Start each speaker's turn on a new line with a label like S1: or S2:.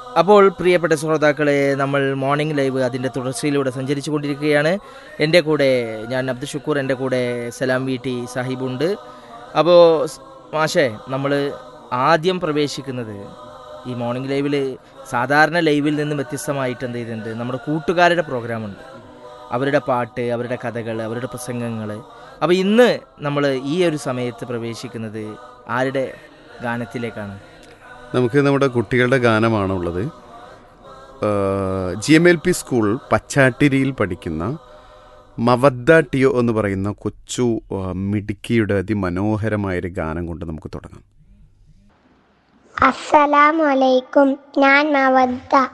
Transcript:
S1: അപ്പോൾ പ്രിയപ്പെട്ട ശ്രോതാക്കളെ നമ്മൾ മോർണിംഗ് ലൈവ് അതിൻ്റെ തുടർച്ചയിലൂടെ സഞ്ചരിച്ചു കൊണ്ടിരിക്കുകയാണ് എൻ്റെ കൂടെ ഞാൻ അബ്ദുൽ ഷുക്കൂർ എൻ്റെ കൂടെ സലാം വീട്ടി സാഹിബുണ്ട് അപ്പോൾ സ് മാഷേ നമ്മൾ ആദ്യം പ്രവേശിക്കുന്നത് ഈ മോർണിംഗ് ലൈവിൽ സാധാരണ ലൈവിൽ നിന്ന് വ്യത്യസ്തമായിട്ട് എന്ത് ചെയ്തിട്ടുണ്ട് നമ്മുടെ കൂട്ടുകാരുടെ പ്രോഗ്രാമുണ്ട് അവരുടെ പാട്ട് അവരുടെ കഥകൾ അവരുടെ പ്രസംഗങ്ങൾ അപ്പോൾ ഇന്ന് നമ്മൾ ഈ ഒരു സമയത്ത് പ്രവേശിക്കുന്നത് ആരുടെ ഗാനത്തിലേക്കാണ്
S2: നമുക്ക് നമ്മുടെ കുട്ടികളുടെ ഗാനമാണുള്ളത് G M L P school പച്ചാട്ടിരിയിൽ പഠിക്കുന്ന മവദ്ദ ടിയോ എന്ന് പറയുന്ന കൊച്ചു ആ, മിടുക്കിയുടെ അതിമനോഹരമായൊരു ഗാനം കൊണ്ട് നമുക്ക് തുടങ്ങാം
S3: അസ്സലാമു അലൈക്കും ഞാൻ മവദ്ദ